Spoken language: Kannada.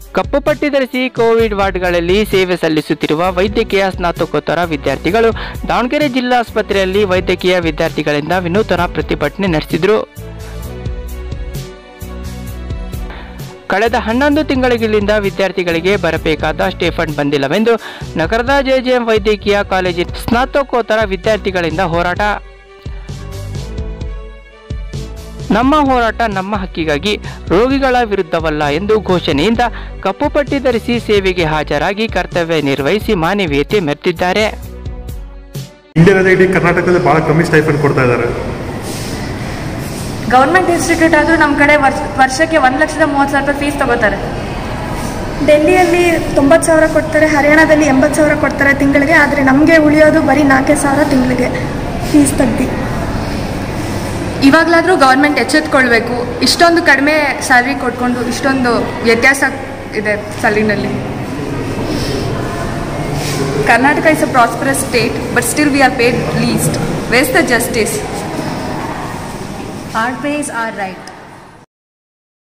ಕಪ್ಪು ಪಟ್ಟಿ ಧರಿಸಿ ಕೋವಿಡ್ ವಾರ್ಡ್ಗಳಲ್ಲಿ ಸೇವೆ ಸಲ್ಲಿಸುತ್ತಿರುವ ವೈದ್ಯಕೀಯ ಸ್ನಾತಕೋತ್ತರ ವಿದ್ಯಾರ್ಥಿಗಳು ದಾವಣಗೆರೆ ಜಿಲ್ಲಾಸ್ಪತ್ರೆಯಲ್ಲಿ ವೈದ್ಯಕೀಯ ವಿದ್ಯಾರ್ಥಿಗಳಿಂದ ವಿನೂತನ ಪ್ರತಿಭಟನೆ ನಡೆಸಿದರು ಕಳೆದ ಹನ್ನೊಂದು ತಿಂಗಳಿಂದ ವಿದ್ಯಾರ್ಥಿಗಳಿಗೆ ಬರಬೇಕಾದ ಸ್ಟೇಫಂಡ್ ಬಂದಿಲ್ಲವೆಂದು ನಗರದ ಜೆಜೆಎಂ ವೈದ್ಯಕೀಯ ಕಾಲೇಜಿನ ಸ್ನಾತಕೋತ್ತರ ವಿದ್ಯಾರ್ಥಿಗಳಿಂದ ಹೋರಾಟ ನಮ್ಮ ಹೋರಾಟ ನಮ್ಮ ಹಕ್ಕಿಗಾಗಿ ರೋಗಿಗಳ ವಿರುದ್ಧವಲ್ಲ ಎಂದು ಘೋಷಣೆಯಿಂದ ಕಪ್ಪು ಪಟ್ಟಿ ಧರಿಸಿ ಸೇವೆಗೆ ಹಾಜರಾಗಿ ಕರ್ತವ್ಯ ನಿರ್ವಹಿಸಿ ಮಾನವೀಯತೆ ಮೆರೆದಿದ್ದಾರೆ ಇಂಡಿಯಾದ ಇಡೀ ಕರ್ನಾಟಕದಲ್ಲಿ ಭಾಳ ಕಮ್ಮಿ ಸ್ಟೈಫಂಡ್ ಕೊಡ್ತಾ ಇದ್ದಾರೆ ಗೌರ್ಮೆಂಟ್ ಇನ್ಸ್ಟಿಟ್ಯೂಟ್ ಆದರೂ ನಮ್ಮ ಕಡೆ ವರ್ಷ ವರ್ಷಕ್ಕೆ ಒಂದು ಲಕ್ಷದ ಮೂವತ್ತು ಸಾವಿರ ರೂಪಾಯಿ ಫೀಸ್ ತಗೋತಾರೆ ಡೆಲ್ಲಿಯಲ್ಲಿ ತೊಂಬತ್ತು ಸಾವಿರ ಕೊಡ್ತಾರೆ ಹರಿಯಾಣದಲ್ಲಿ ಎಂಬತ್ತು ಸಾವಿರ ಕೊಡ್ತಾರೆ ತಿಂಗಳಿಗೆ ಆದರೆ ನಮಗೆ ಉಳಿಯೋದು ಬರೀ ನಾಲ್ಕೇ ಸಾವಿರ ತಿಂಗಳಿಗೆ ಫೀಸ್ ತೆಗ್ದು ಇವಾಗಲಾದರೂ ಗೌರ್ಮೆಂಟ್ ಎಚ್ಚೆತ್ಕೊಳ್ಬೇಕು ಇಷ್ಟೊಂದು ಕಡಿಮೆ ಸ್ಯಾಲ್ರಿ ಕೊಟ್ಕೊಂಡು ಇಷ್ಟೊಂದು ವ್ಯತ್ಯಾಸ ಇದೆ ಸ್ಯಾಲ್ರಿನಲ್ಲಿ Karnataka is a prosperous state but still we are paid least ways the justice Our pays are right.